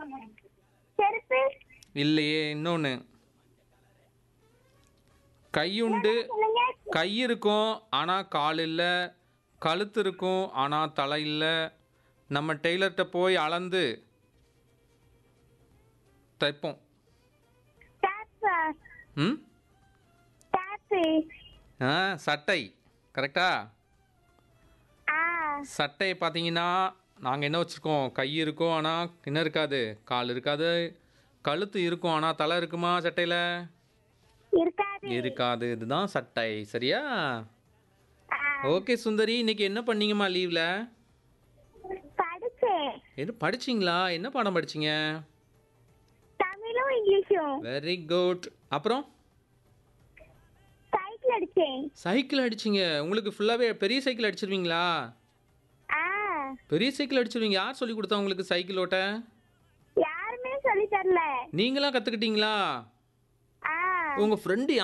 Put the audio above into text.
செருப்பு இல்லையே இன்னொன்று கையுண்டு சொல்லுங்க கை இருக்கும் ஆனால் கால் இல்லை கழுத்து இருக்கும் ஆனால் தலை இல்லை நம்ம டெய்லர்கிட்ட போய் அளந்து தைப்போம் டாப்பு ம் டாப்பு ஆ சட்டை கரெக்டா ஆ சட்டை பார்த்தீங்கன்னா நாங்கள் என்ன வச்சுருக்கோம் கை இருக்கும் ஆனால் என்ன இருக்காது கால் இருக்காது கழுத்து இருக்கும் ஆனால் தலை இருக்குமா சட்டையில் இருக்காது இருக்காது இதுதான் சட்டை சரியா ஆ ஓகே சுந்தரி இன்னைக்கு என்ன பண்ணீங்கம்மா லீவில் படிச்சேன் என்ன படிச்சிங்களா என்ன பாடம் படிச்சீங்க தமிழும் இங்கிலீஷும் வெரி குட் அப்புறம் சைக்கிள் அடிச்சேன் சைக்கிள் அடிச்சிங்க உங்களுக்கு ஃபுல்லாகவே பெரிய சைக்கிள் அடிச்சிருவீங்களா ஆ பெரிய சைக்கிள் அடிச்சிருவீங்க யார் சொல்லி கொடுத்தா உங்களுக்கு சைக்கிள் ஓட்ட யாருமே சொல்லி தரல நீங்களா கற்றுக்கிட்டீங்களா ஆ உங்கள் ஃப்ரெண்டு